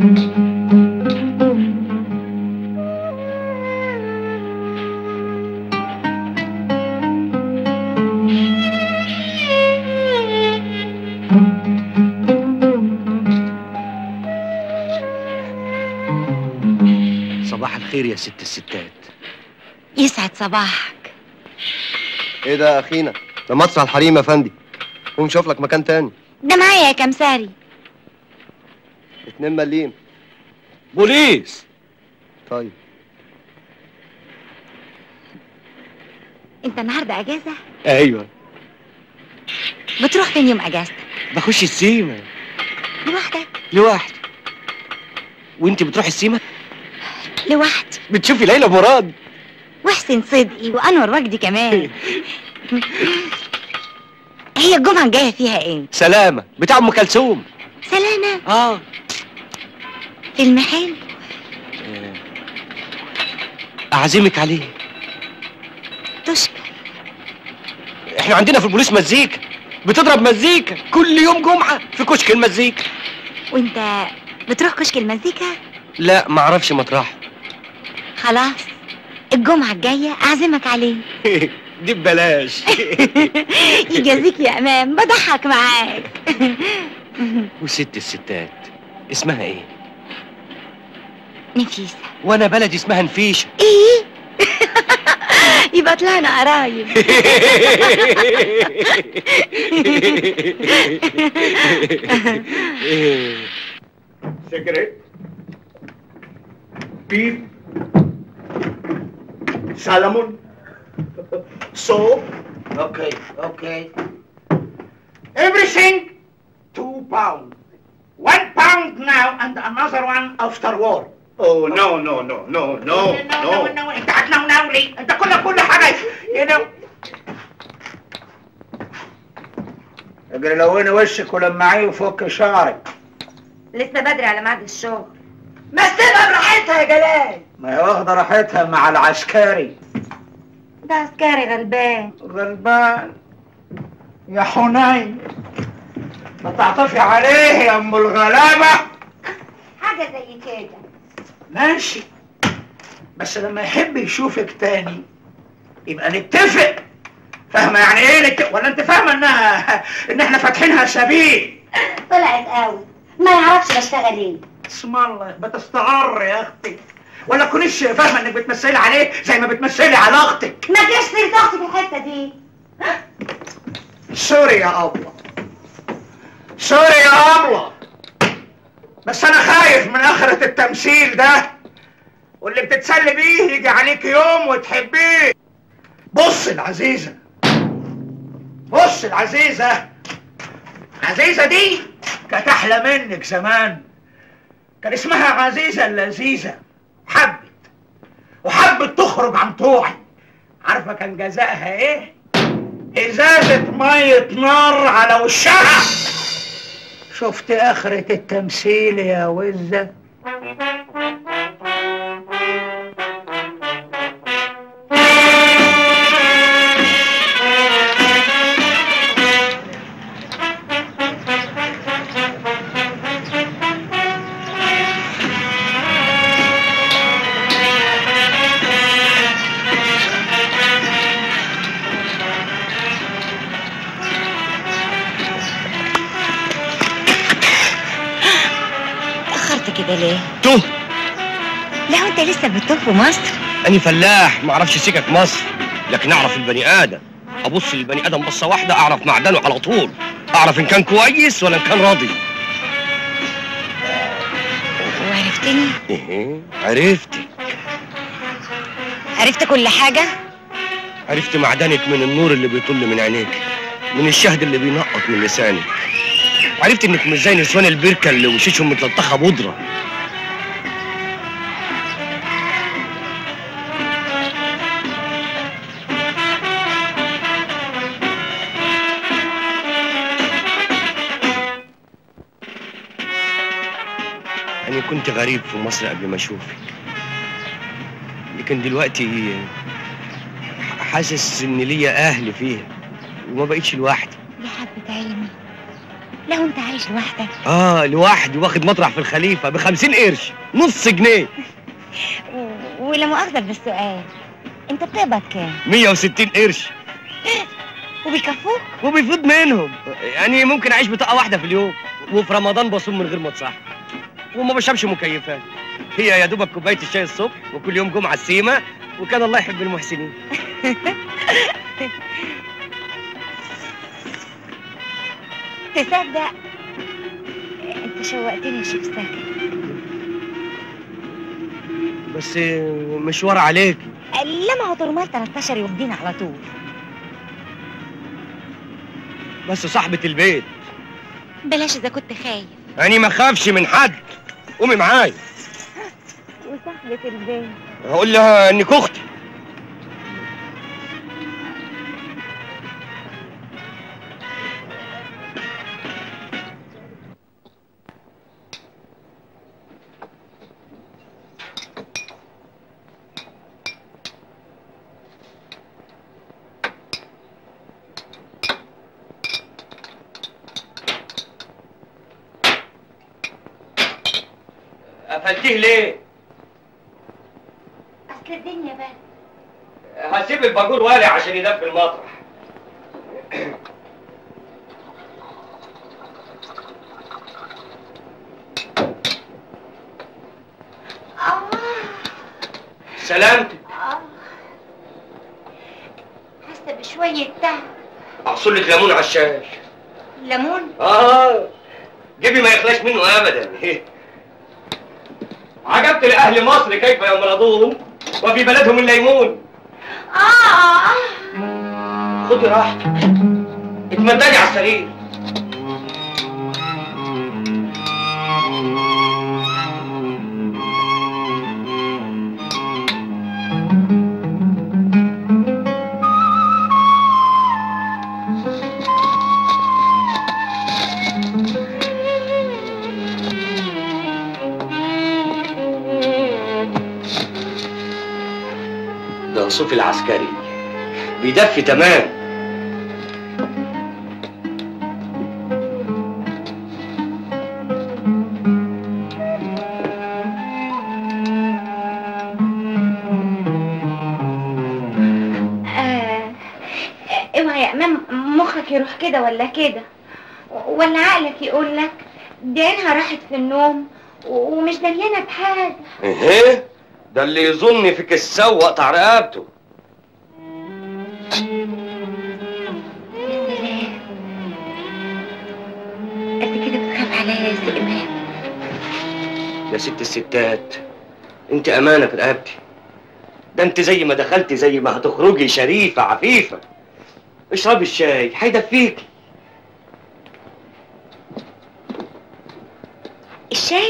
صباح الخير يا ست الستات يسعد صباحك ايه ده يا اخينا ده مسرح الحريم يا فندي قوم شوف لك مكان تاني ده معايا يا كمساري اتنين مليم بوليس طيب انت النهارده اجازه ايوه بتروح فين يوم اجازتك بخش السيما لوحدك لوحدي وانت بتروح السيما لوحدي بتشوفي ليلى مراد وحسين صدقي وانور وجدي كمان هي الجمعه الجايه فيها ايه سلامه بتاع ام كلثوم سلامه اه فيلم حلو اعزمك عليه تشكر احنا عندنا في البوليس مزيكا بتضرب مزيكا كل يوم جمعه في كشك المزيكا وانت بتروح كشك المزيكا لا ما اعرفش مطرحه خلاص الجمعه الجايه اعزمك عليه دي ببلاش يجازيك يا امام بضحك معاك وست الستات اسمها ايه نفيسه وانا بلدي اسمها نفيشه ايه يبقى طلعنا قرايب Cigarette. Beef. Salmon. Soap. Okay, okay. Everything two pound. One pound now and another one after war. Oh no no no no no no no no انت هتنونو لي انت كل كل حاجه you know اجري لوني وشك ولمعيه وفك شعرك لسه بدري على ميعاد الشغل ما سيبها براحتها يا جلال ما هي واخده راحتها مع العسكري ده عسكري غلبان غلبان يا حنين ما تعطفي عليه يا ام الغلابه حاجه زي كده ماشي بس لما يحب يشوفك تاني يبقى نتفق فاهمه يعني ايه نتفق ولا انت فاهمه انها ان احنا فاتحينها سبيل طلعت قوي ما يعرفش بشتغل ايه اسم الله بتستعر يا اختي ولا تكونيش فاهمه انك بتمثلي عليه زي ما بتمثلي على اختك ما تجيش سيرة اختي في الحته دي سوري يا ابله سوري يا ابله بس انا خايف من اخرة التمثيل ده واللي بتتسلي بيه يجي عليك يوم وتحبيه بص العزيزة بص العزيزة عزيزة دي كانت احلى منك زمان كان اسمها عزيزة اللذيذة حبت وحبت تخرج عن طوعي عارفة كان جزائها ايه؟ ازازة مية نار على وشها شفت اخرة التمثيل يا وزة اتاخرت كده ليه توه لا انت لسه بتطوف في مصر أنا فلاح ما اعرفش سكك مصر لكن اعرف البني ادم ابص للبني ادم بصه واحده اعرف معدنه على طول اعرف ان كان كويس ولا ان كان راضي وعرفتني ايه عرفت عرفت كل حاجه عرفت معدنك من النور اللي بيطل من عينيك من الشهد اللي بينقط من لسانك عرفت انك مش زي نسوان البركه اللي وشوشهم متلطخه بودره أنا كنت غريب في مصر قبل ما أشوفك لكن دلوقتي حاسس إن ليا أهل فيها وما بقيتش لوحدي يا حبة عيني لو انت عايش لوحدك اه لوحدي واخد مطرح في الخليفه ب 50 قرش نص جنيه و... ولا مؤاخذة بالسؤال انت بتقبض كام 160 قرش وبيكفوك وبيفيض منهم يعني ممكن اعيش بطاقه واحده في اليوم وفي رمضان بصوم من غير ما اتصحى وما بشربش مكيفات هي يا دوبك كوبايه الشاي الصبح وكل يوم جمعه السيمه وكان الله يحب المحسنين تصدق انت شوقتني يا شيخ ساكن بس مشوار عليك لما هو طرمال 13 يودينا على طول بس صاحبة البيت بلاش اذا كنت خايف يعني ما خافش من حد قومي معايا وصاحبة البيت هقول لها انك اختي قفلتيه ليه؟ اصل الدنيا بقى هسيب الباجور والع عشان يدفي المطرح اه سلامتك اه حاسه بشويه تعب احصل لك ليمون على الشاي ليمون اه جيبي ما يخلاش منه ابدا عجبت لاهل مصر كيف يمرضون وفي بلدهم الليمون اه خدي راحتك اتمددي على السرير ده صوف العسكري بيدفي تمام آه، اوعى يا امام مخك يروح كده ولا كده ولا عقلك يقول لك دي عينها راحت في النوم و- ومش دريانه بحاجه ايه ده اللي يظن فيك السوق قطع رقبته يا سلام قد كده بتخاف عليا يا سي امام يا ست الستات انت امانه في رقبتي ده انت زي ما دخلتي زي ما هتخرجي شريفه عفيفه اشربي الشاي هيدفيكي الشاي